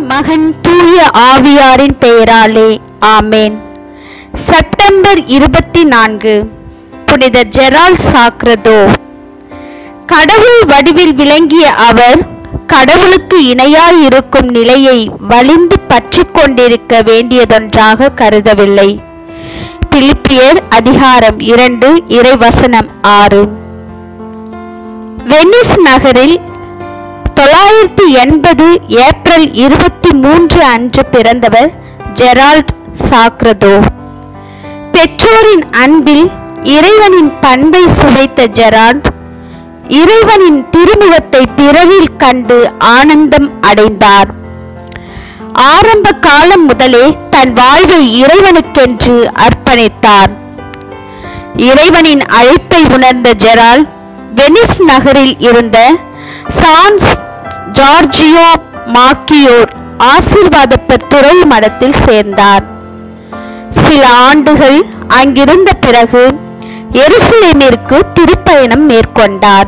மகன் தூய ஆவியாரின் பெயராலே ஆமேன் செப்டம்பர் இருபத்தி நான்கு புனித ஜெரால் சாக்ரதோ கடவுள் வடிவில் விளங்கிய அவர் கடவுளுக்கு இணையாய் இருக்கும் நிலையை வலிந்து பற்றிக் கொண்டிருக்க வேண்டியதொன்றாக கருதவில்லை பிலிப்பியர் அதிகாரம் இரண்டு இறைவசனம் ஆறு வெனிஸ் நகரில் தொள்ளாயிரத்தி எண்பது ஏப்ரல் இருபத்தி மூன்று அன்று பிறந்தவர் ஜெரால்ட் சாக்ரதோ பெற்றோரின் அன்பில் இறைவனின் பண்பை சுவைத்த ஜெரால்ட் இறைவனின் திருமுகத்தை பிறவில் கண்டு ஆனந்தம் அடைந்தார் ஆரம்ப காலம் முதலே தன் வாழ்வை இறைவனுக்கென்று அர்ப்பணித்தார் இறைவனின் அழைப்பை உணர்ந்த ஜெரால் வெனிஸ் நகரில் இருந்த சான்ஸ் ஜார்ஜியோ மாக்கியோர் ஆசீர்வாதப்பர் துறை மடத்தில் சேர்ந்தார் சில ஆண்டுகள் அங்கிருந்த பிறகு எருசலேமிற்கு திருப்பயணம் மேற்கொண்டார்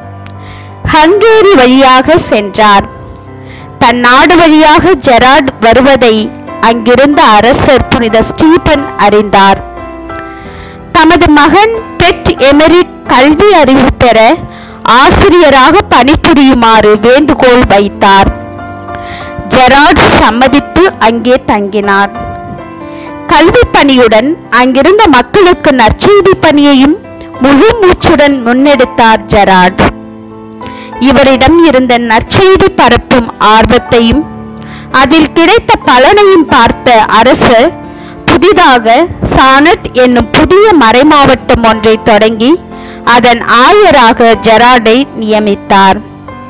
ஹங்கேரி வழியாக சென்றார் தன் நாடு வழியாக ஜெராட் வருவதை அங்கிருந்த அரசர் புனித ஸ்டீபன் அறிந்தார் தமது மகன் பெட் எமெரிட் கல்வி அறிவு பெற ஆசிரியராக பணிபுரியுமாறு வேண்டுகோள் வைத்தார் ஜெராட் சம்மதித்து அங்கே தங்கினார் கல்வி பணியுடன் அங்கிருந்த மக்களுக்கு நற்செய்தி பணியையும் முழு மூச்சுடன் முன்னெடுத்தார் ஜெராட் இவரிடம் இருந்த நற்செய்தி பரப்பும் ஆர்வத்தையும் அதில் கிடைத்த பலனையும் பார்த்த அரசர் புதிதாக சானட் என்னும் புதிய மறைமாவட்டம் ஒன்றை தொடங்கி அதன் ஆயராக ஜெராடை நியமித்தார்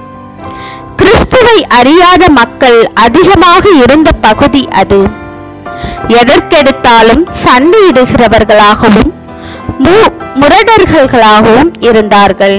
கிறிஸ்துவை அறியாத மக்கள் அதிகமாக இருந்த பகுதி அது எதற்கெடுத்தாலும் சண்டையிடுகிறவர்களாகவும் மு- முரடர்களாகவும் இருந்தார்கள்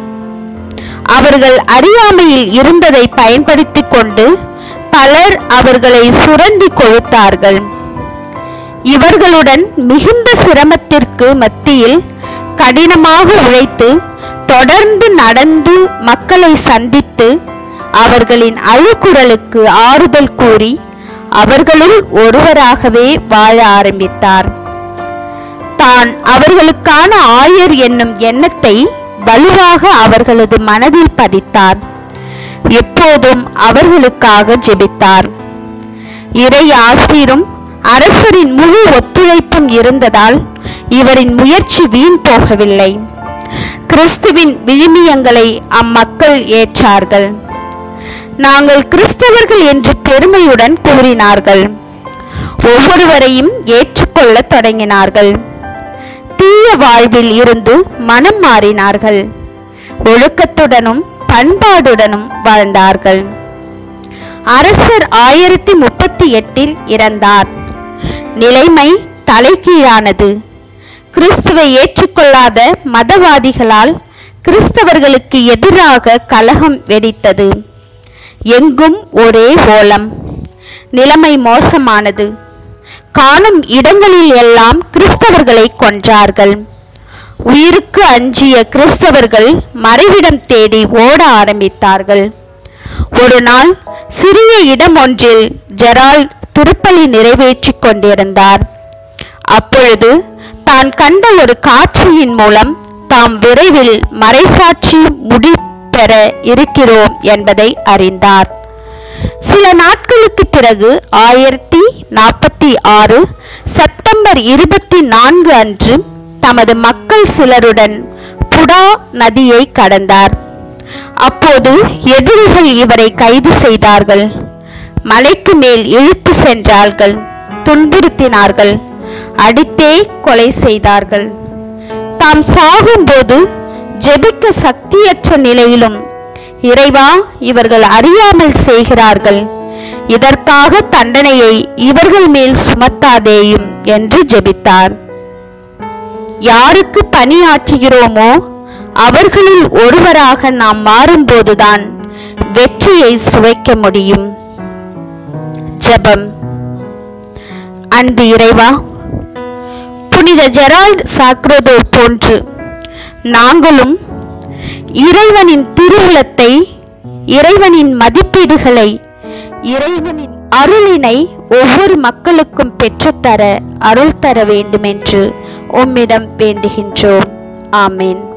அவர்கள் அறியாமையில் இருந்ததை பயன்படுத்திக் கொண்டு பலர் அவர்களை சுரண்டி கொழுத்தார்கள் இவர்களுடன் மிகுந்த சிரமத்திற்கு மத்தியில் கடினமாக உழைத்து தொடர்ந்து நடந்து மக்களை சந்தித்து அவர்களின் அழுக்குரலுக்கு ஆறுதல் கூறி அவர்களுள் ஒருவராகவே வாழ ஆரம்பித்தார் தான் அவர்களுக்கான ஆயர் என்னும் எண்ணத்தை வலுவாக அவர்களது மனதில் பதித்தார் எப்போதும் அவர்களுக்காக ஜெபித்தார் இறை ஆசிரும் அரசரின் முழு ஒத்துழைப்பும் இருந்ததால் இவரின் முயற்சி வீண் போகவில்லை கிறிஸ்துவின் விழுமியங்களை அம்மக்கள் ஏற்றார்கள் நாங்கள் கிறிஸ்தவர்கள் என்று பெருமையுடன் கூறினார்கள் ஒவ்வொருவரையும் ஏற்றுக்கொள்ளத் தொடங்கினார்கள் தீய வாழ்வில் இருந்து மனம் மாறினார்கள் ஒழுக்கத்துடனும் பண்பாடுடனும் வாழ்ந்தார்கள் அரசர் ஆயிரத்தி முப்பத்தி எட்டில் இறந்தார் நிலைமை தலைகீழானது கிறிஸ்துவை ஏற்றுக்கொள்ளாத மதவாதிகளால் கிறிஸ்தவர்களுக்கு எதிராக கலகம் வெடித்தது எங்கும் ஒரே ஓலம் நிலைமை மோசமானது காணும் இடங்களில் எல்லாம் கிறிஸ்தவர்களை கொன்றார்கள் உயிருக்கு அஞ்சிய கிறிஸ்தவர்கள் மறைவிடம் தேடி ஓட ஆரம்பித்தார்கள் ஒரு நாள் சிறிய இடம் ஒன்றில் ஜெரால் திருப்பலி நிறைவேற்றிக் கொண்டிருந்தார் அப்பொழுது தான் கண்ட ஒரு காட்சியின் மூலம் தாம் விரைவில் மறைசாட்சி முடிப்பெற இருக்கிறோம் என்பதை அறிந்தார் சில நாட்களுக்கு பிறகு ஆயிரத்தி நாற்பத்தி ஆறு செப்டம்பர் இருபத்தி நான்கு அன்று தமது மக்கள் சிலருடன் புடா நதியை கடந்தார் அப்போது எதிரிகள் இவரை கைது செய்தார்கள் மலைக்கு மேல் இழுத்து சென்றார்கள் துன்புறுத்தினார்கள் அடித்தே கொலை செய்தார்கள் தாம் சாகும்போது ஜெபிக்க சக்தியற்ற நிலையிலும் இறைவா இவர்கள் அறியாமல் செய்கிறார்கள் இதற்காக தண்டனையை இவர்கள் மேல் சுமத்தாதேயும் என்று ஜெபித்தார் யாருக்கு பணியாற்றுகிறோமோ அவர்களில் ஒருவராக நாம் மாறும்போதுதான் வெற்றியை சுவைக்க முடியும் ஜெபம் அன்பு இறைவா புனித ஜெரால்ட் சாக்ரதோ போன்று நாங்களும் இறைவனின் திருவுளத்தை இறைவனின் மதிப்பீடுகளை இறைவனின் அருளினை ஒவ்வொரு மக்களுக்கும் பெற்றுத்தர அருள் தர வேண்டுமென்று உம்மிடம் வேண்டுகின்றோம் ஆமென்